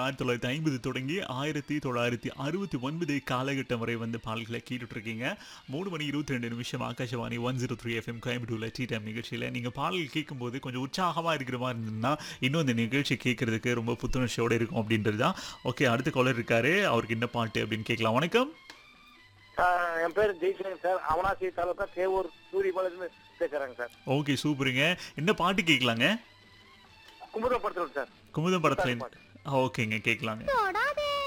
ஆயிரத்தி தொள்ளாயிரத்தி ஐம்பது தொடங்கி ஆயிரத்தி தொள்ளாயிரத்தி அறுபத்தி ஒன்பது காலகட்டம் வரை வந்து பாடல்களை கேட்டுட்டு இருக்கீங்க மூணு மணி இருபத்தி ரெண்டு நிமிஷம் Akashvani one zero three FM கோயம்புத்தூர்ல டீ டைம் நிகழ்ச்சியில் நீங்கள் பாடல் கேட்கும்போது கொஞ்சம் உற்சாகமாக இருக்கிற மாதிரி இருந்ததுன்னா இன்னும் இந்த நிகழ்ச்சி கேட்கறதுக்கு ரொம்ப புத்துணர்ச்சியோடு இருக்கும் அப்படின்றது தான் ஓகே அடுத்த காலர் இருக்காரு அவருக்கு என்ன பாட்டு அப்படின்னு கேட்கலாம் வணக்கம் ஆஹ் என் பேர் ஜெய்சங்கர் சார் அவனாசி தாலுக்கா தேவூர் சூரியபாளையத்துல பேசுறேங்க சார் ஓகே சூப்பருங்க என்ன பாட்டு கேட்கலாங்க குமுதப்படுத்துறோம் சார் குமுதம் படத்துல ஓகேங்க கேட்கலாங்க தொடாதே